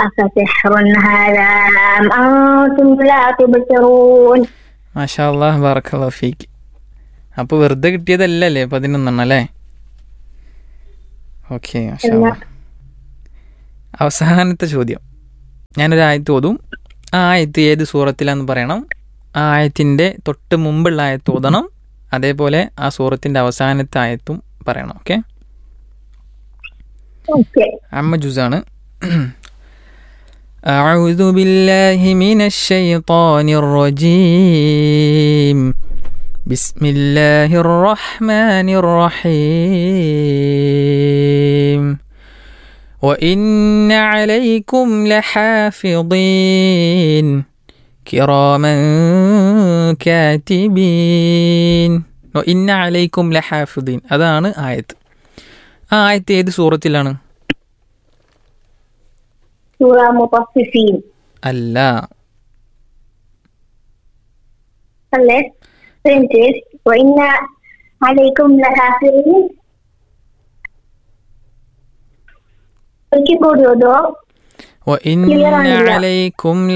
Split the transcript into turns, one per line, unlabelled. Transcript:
أفسحر هذا أم أنتم لا تبصرون
മാഷാ അള്ളാഹ് ബാറക്കല്ലാ ഫീക്ക് അപ്പോൾ വെറുതെ കിട്ടിയതല്ലല്ലേ പതിനൊന്നെണ്ണം അല്ലേ ഓക്കെ മാഷാ അള്ളാ. അവസാനത്തെ ചോദ്യം ഞാനൊരു ആയത്ത് ഓതും ആ ആയത്ത് ഏത് സൂറത്തിലാന്ന് പറയണം ആ ആയത്തിൻ്റെ തൊട്ട് മുമ്പുള്ള ആയത്ത് ഓതണം അതേപോലെ ആ സൂറത്തിൻ്റെ അവസാനത്തെ ആയത്തും പറയണം ഓക്കെ
أوكي
അമ്മ ജുസാണ് أعوذ بالله من الشيطان الرجيم بسم الله الرحمن الرحيم وإن عليكم لحافظين كراما كاتبين وإن عليكم لحافظين അതാണ് ആയത്ത് ആ ആയത്ത് ഏത് സൂറത്തിലാണ്
سورة مطففين
അല്ല
خلص فهمتش وإن عليكم لحافظين ഒരിക്കൽ കൂടി ഓതോ
وإن
Clear ആയില്ല.
عليكم